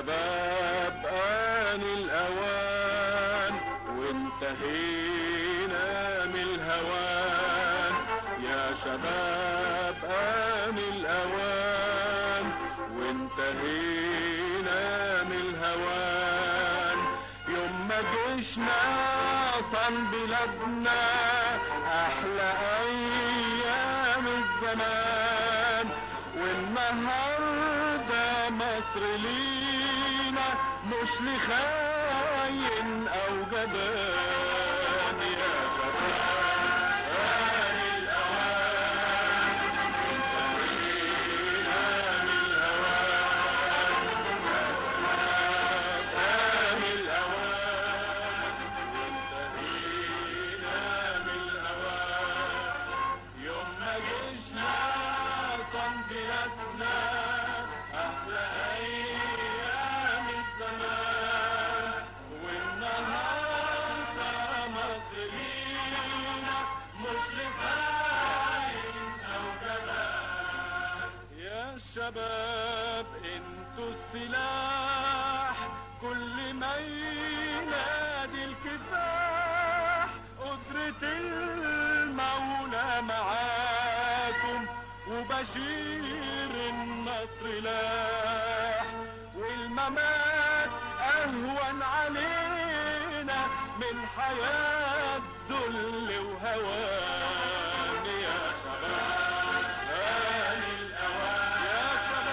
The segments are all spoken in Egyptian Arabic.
شباب آن الأوان وانتهينا من الهوان يا شباب آن الأوان وانتهينا من الهوان يوم ما جيشنا صن بلادنا أحلى أيام الزمان والنهارده مصر لينا مش لخاين او جبان يا شباب آن الأوان انتهينا من الهوان يا شباب آن الأوان وانتهينا من الهوان يوم ما جيشنا صن بلادنا احلى ايام الزمان والنهارده مصر لينا مش لخاين او جبان يا شباب انتوا السلاح كل ما ينادي الكفاح قدرة المولى معاكم وبشير النصر لاح والممات اهون علينا من حياة ذل وهوان يا شباب آن الأوان يا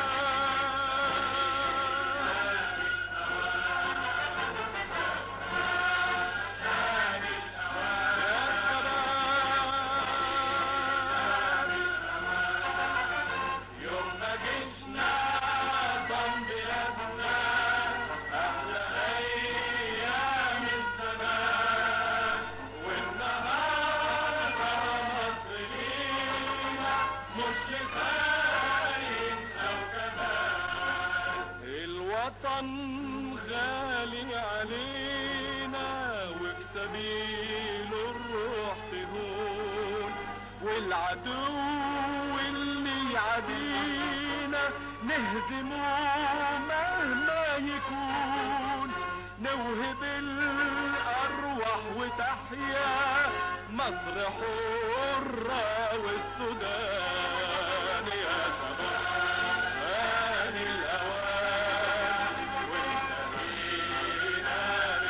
يوم ما جيشنا ضم بلادنا احلى ايام الزمان والنهارده مصر لينا مش لخاين او كمان الوطن غالي علينا وفي سبيله الروح تهون والعدو اللي يعادينا نهزمه مهما يكون نوهب الأرواح وتحيا مصر حرة والسودان يا شباب آن الأوان وانتهينا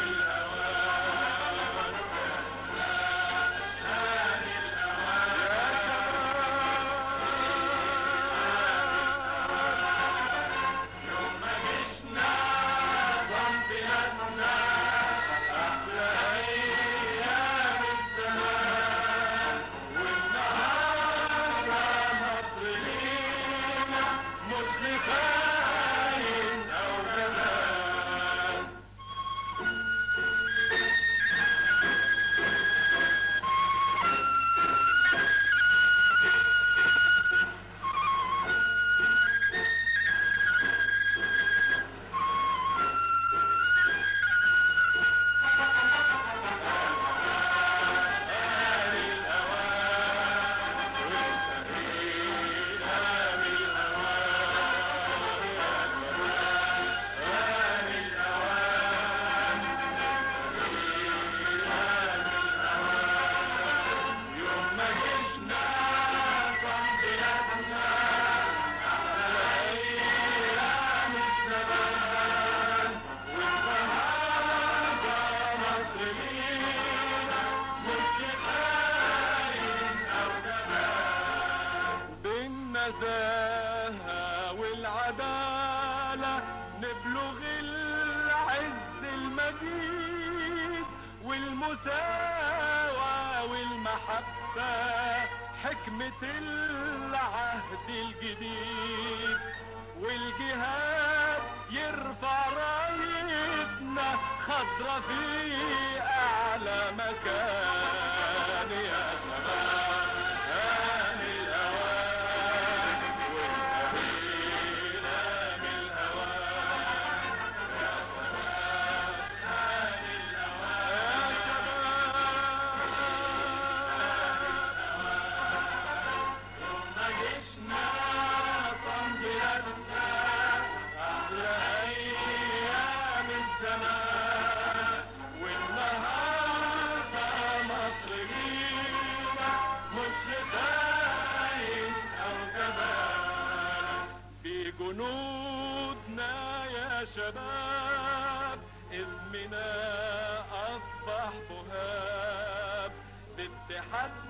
بالهوان آن الأوان يا شباب يوم ما جيشنا ضم بلادنا أحلى أيام الزمان والنهارده مصر لينا مش لخاين أو جبان آن الأوان وانتهينا من الهوان يا شباب آن الأوان وانتهينا من الهوان يوم ما جيشنا ضم بلادنا أحلى أيام الزمان والنهارده مصر لينا مش لخاين أو جبان بالنزاهة والعدالة نبلغ العز المجيد والمساواة والمحبة حكمة العهد الجديد والجهاد يرفع رايتنا خضرة في أعلى مكان يا شباب آن الأوان وانتهينا من الهوان يا شباب آن الأوان يا شباب يوم ما جيشنا صن بلادنا أحلى أيام شباب اسمنا أصبح بهاب باتحاد